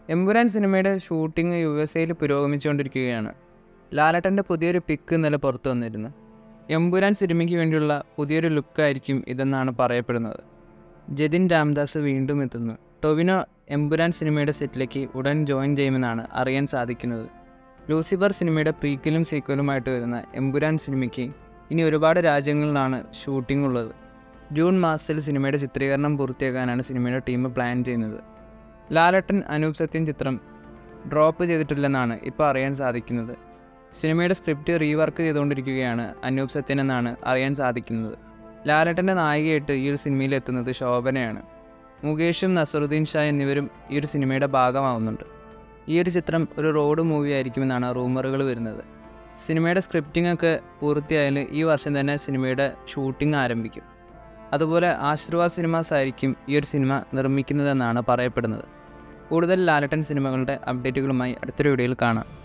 എമ്പുരാൻ സിനിമയുടെ shooting U S എയിൽ പുരോഗമിച്ചുകൊണ്ടിരിക്കുകയാണ് ലാലട്ടൻ്റെ പുതിയൊരു പിക്ക് ഇന്നലെ പുറത്തു വന്നിരുന്നു എമ്പുരാൻ സിനിമയ്ക്ക് വേണ്ടിയുള്ള പുതിയൊരു ലുക്കായിരിക്കും ഇതെന്നാണ് പറയപ്പെടുന്നത് ജതിൻ രാംദാസ് വീണ്ടും എത്തുന്നു ടൊവിനോ എമ്പുരാൻ സിനിമയുടെ സെറ്റിലേക്ക് ഉടൻ ജോയിൻ ചെയ്യുമെന്നാണ് അറിയാൻ സാധിക്കുന്നത് ലൂസിഫർ സിനിമയുടെ പ്രീക്വലും സീക്വലുമായിട്ട് വരുന്ന എമ്പുരാൻ സിനിമയ്ക്ക് ഇനി ഒരുപാട് രാജ്യങ്ങളിലാണ് ഷൂട്ടിംഗ് ഉള്ളത് ജൂൺ മാസത്തിൽ സിനിമയുടെ ചിത്രീകരണം പൂർത്തിയാക്കാനാണ് സിനിമയുടെ ടീം പ്ലാൻ ചെയ്യുന്നത് ലാലട്ടൻ അനൂപ് സത്യൻ ചിത്രം ഡ്രോപ്പ് ചെയ്തിട്ടില്ലെന്നാണ് ഇപ്പോൾ അറിയാൻ സാധിക്കുന്നത് സിനിമയുടെ സ്ക്രിപ്റ്റ് റീവർക്ക് ചെയ്തുകൊണ്ടിരിക്കുകയാണ് അനൂപ് സത്യൻ എന്നാണ് അറിയാൻ സാധിക്കുന്നത് ലാലട്ടൻ്റെ നായികയായിട്ട് ഈ ഒരു സിനിമയിൽ എത്തുന്നത് ശോഭനയാണ് മുകേഷും നസറുദ്ദീൻ ഷാ എന്നിവരും ഈ ഒരു സിനിമയുടെ ഭാഗമാവുന്നുണ്ട് ഈ ഒരു ചിത്രം ഒരു റോഡ് മൂവി ആയിരിക്കുമെന്നാണ് റൂമറുകൾ വരുന്നത് സിനിമയുടെ സ്ക്രിപ്റ്റിംഗ് ഒക്കെ പൂർത്തിയായാൽ ഈ വർഷം തന്നെ സിനിമയുടെ ഷൂട്ടിംഗ് ആരംഭിക്കും അതുപോലെ ആശീർവാദ് സിനിമാസ് ആയിരിക്കും ഈ ഒരു സിനിമ നിർമ്മിക്കുന്നതെന്നാണ് പറയപ്പെടുന്നത് കൂടുതൽ ലാലട്ടൻ സിനിമകളുടെ അപ്ഡേറ്റുകളുമായി അടുത്തൊരു വീഡിയോയിൽ കാണാം